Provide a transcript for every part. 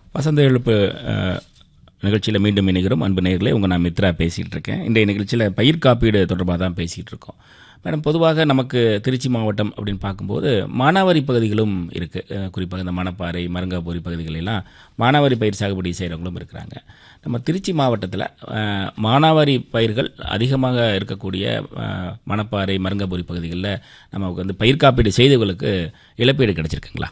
வசந்த எழுப்பு நிகழ்ச்சியில் மீண்டும் இணைகிறோம் அன்பு நேயர்களே உங்கள் நான் மித்ரா பேசிகிட்டு இருக்கேன் இன்றைய நிகழ்ச்சியில் பயிர் காப்பீடு தொடர்பாக தான் பேசிகிட்டு இருக்கோம் மேடம் பொதுவாக நமக்கு திருச்சி மாவட்டம் அப்படின்னு பார்க்கும்போது மானாவாரி பகுதிகளும் இருக்குது குறிப்பாக இந்த மணப்பாறை மருங்காபூரி பகுதிகளெல்லாம் மானாவாரி பயிர் சாகுபடி செய்கிறவங்களும் இருக்கிறாங்க நம்ம திருச்சி மாவட்டத்தில் அஹ், மானாவாரி பயிர்கள் அதிகமாக இருக்கக்கூடிய அஹ், மணப்பாறை மருங்காபூரி பகுதிகளில் நமக்கு வந்து பயிர் காப்பீடு செய்தவர்களுக்கு இழப்பீடு கிடைச்சிருக்குங்களா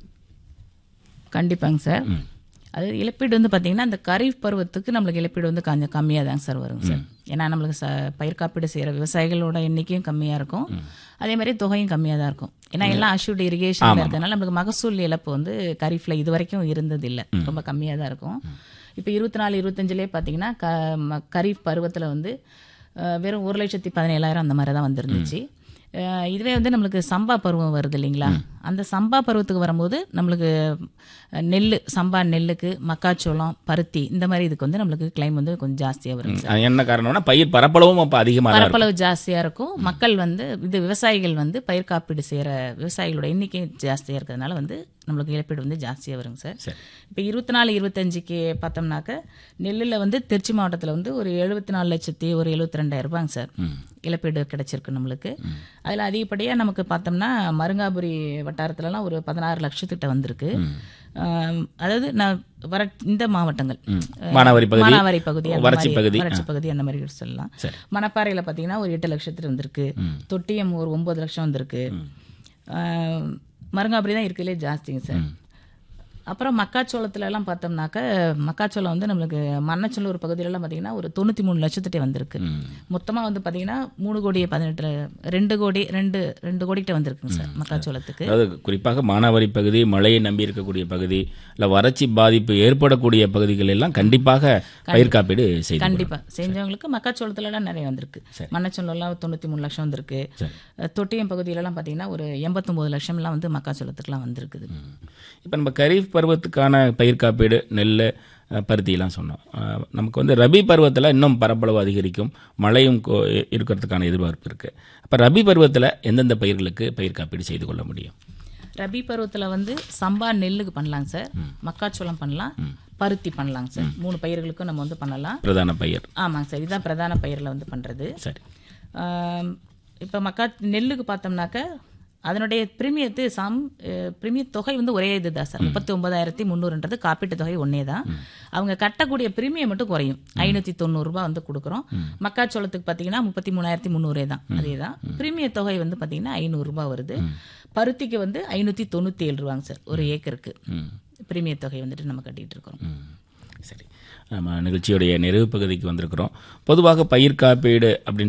கண்டிப்பாங்க சார் அது இழப்பீடு வந்து பார்த்தீங்கன்னா இந்த கரீஃப் பருவத்துக்கு நம்மளுக்கு இழப்பீடு வந்து கொஞ்சம் கம்மியாக தாங்க சார் வருங்க சார் ஏன்னா நம்மளுக்கு ச பயிர் காப்பீடு செய்கிற விவசாயிகளோட எண்ணிக்கையும் கம்மியாக இருக்கும் அதே மாதிரி தொகையும் கம்மியாக தான் இருக்கும் ஏன்னா எல்லாம் அஷ்யூட் இரிகேஷன் இருக்கிறதுனால நம்மளுக்கு மகசூல் இழப்பு வந்து கரீஃபில் இது வரைக்கும் இருந்தது இல்லை ரொம்ப கம்மியாக தான் இருக்கும் இப்போ இருபத்தி நாலு இருபத்தஞ்சிலே பார்த்தீங்கன்னா க ம- கரீஃப் பருவத்தில் வந்து அஹ், வெறும் ஒரு லட்சத்தி பதினேழாயிரம் அந்த மாதிரி தான் வந்துருந்துச்சு அஹ் இதுவே வந்து நம்மளுக்கு சம்பா பருவம் வருது இல்லைங்களா அந்த சம்பா பருவத்துக்கு வரும்போது நம்மளுக்கு அஹ், நெல் சம்பா நெல்லுக்கு மக்காச்சோளம் பருத்தி இந்த மாதிரி இதுக்கு வந்து நம்மளுக்கு கிளைம் வந்து கொஞ்சம் ஜாஸ்தியாக வரும் அது என்ன காரணம்னா பயிர் பரப்பளவும் அப்போ அதிகமாக தான் இருக்கும் பரப்பளவு ஜாஸ்தியாக இருக்கும் மக்கள் வந்து இது விவசாயிகள் வந்து பயிர் காப்பீடு செய்கிற விவசாயிகளோட எண்ணிக்கை ஜாஸ்தியாக இருக்கிறதுனால வந்து நம்மளுக்கு இழப்பீடு வந்து ஜாஸ்தியாக வருங்க சார் சரி இப்போ இருபத்தி நாலு இருபத்தஞ்சிக்கு பார்த்தோம்னாக்க நெல்லில் வந்து திருச்சி மாவட்டத்தில் வந்து ஒரு எழுபத்தி நாலு லட்சத்தி ஒரு எழுபத்தி ரெண்டாயிரம் ரூபாங்க சார் இழப்பீடு கிடைச்சிருக்கு நம்மளுக்கு அதில் அதிகப்படியாக நமக்கு பார்த்தோம்னா மருங்காபுரி வட்டாரத்துலலாம் ஒரு பதினாறு லட்சத்திட்ட வந்திருக்கு ஆம், அதாவது நான் வர இந்த மாவட்டங்கள் மானாவாரி பகுதி, மானாவாரி பகுதி அந்த வறட்சி மாதிரி, பகுதி, வறட்சி பகுதி அந்த மாதிரி சொல்லலாம் சரி. மணப்பாறையில் பார்த்தீங்கன்னா ஒரு எட்டு லட்சத்துக்கு வந்திருக்கு தொட்டியம் ஒரு ஒம்பது லட்சம் வந்திருக்கு ஆம், மருங்காபுரி தான் இருக்கிறதுலே ஜாஸ்திங்க சார் அப்புறம் மக்காச்சோளத்துல எல்லாம் பார்த்தோம்னாக்க மக்காச்சோளம் வந்து நம்மளுக்கு மண்ணச்சோளூர் பகுதியிலலாம் பார்த்தீங்கன்னா ஒரு தொண்ணூற்றி மூணு லட்சத்திட்டே வந்திருக்கு மொத்தமாக வந்து பார்த்தீங்கன்னா மூணு கோடி பதினெட்டு ரெண்டு கோடி ரெண்டு ரெண்டு கோடிக்கிட்ட வந்திருக்குங்க சார் மக்காச்சோளத்துக்கு அதாவது குறிப்பாக மானாவாரி பகுதி மழையை நம்பி இருக்கக்கூடிய பகுதி இல்லை வறட்சி பாதிப்பு ஏற்படக்கூடிய பகுதிகள் எல்லாம் கண்டிப்பாக பயிர் காப்பீடு செய்து கண்டிப்பா செஞ்சவங்களுக்கு மக்காச்சோளத்துலலாம் நிறைய வந்திருக்கு மண்ணச்சோளம்லாம் தொண்ணூற்றி மூணு லட்சம் வந்திருக்கு அஹ், தொட்டியம் பகுதியிலலாம் பார்த்தீங்கன்னா ஒரு எண்பத்தொம்போது லட்சம்லாம் வந்து மக்காச்சோளத்துக்குலாம் வந்திருக்குது இப்போ நம்ம கரீஃப் பருவத்துக்கான பயிர் காப்பீடு நெல் அஹ், பருத்திலாம் சொன்னோம் அஹ், நமக்கு வந்து ரபி பருவத்தில் இன்னும் பரப்பளவு அதிகரிக்கும் மழையும் கொ- இருக்கிறதுக்கான எதிர்பார்ப்பு இருக்குது அப்போ ரபி பருவத்தில் எந்தெந்த பயிர்களுக்கு பயிர் காப்பீடு செய்து கொள்ள முடியும் ரபி பருவத்தில் வந்து சம்பா நெல்லுக்கு பண்ணலாங்க சார் மக்காச்சோளம் பண்ணலாம் பருத்தி பண்ணலாங்க சார் மூணு பயிர்களுக்கும் நம்ம வந்து பண்ணலாம் பிரதான பயிர் ஆமாங்க சார் இதுதான் பிரதான பயிரில் வந்து பண்ணுறது சரி இப்போ மக்கா நெல்லுக்கு பார்த்தோம்னாக்க அதனுடைய பிரீமியத்து சம் பிரீமிய தொகை வந்து ஒரே இதுதான் சார் முப்பத்தி ஒன்பதாயிரத்தி முந்நூறுன்றது காப்பீட்டு தொகை ஒன்றே தான் அவங்க கட்டக்கூடிய பிரீமியம் மட்டும் குறையும் ஐநூற்றி தொண்ணூறுரூபா வந்து கொடுக்குறோம் மக்காச்சோளத்துக்கு பார்த்தீங்கன்னா முப்பத்தி மூணாயிரத்தி முந்நூறே தான் அதே தான் பிரீமிய தொகை வந்து பார்த்தீங்கன்னா ஐநூறுரூபா வருது பருத்திக்கு வந்து ஐநூற்றி தொண்ணூற்றி ஏழு ரூபாங்க சார் ஒரு ஏக்கருக்கு பிரீமிய தொகை வந்துட்டு நம்ம கட்டிகிட்டு இருக்கோம் ம். சரி நம்ம நிகழ்ச்சியுடைய நிறைவு பகுதிக்கு வந்திருக்கிறோம் பொதுவாக பயிர் காப்பீடு அப்படின்னு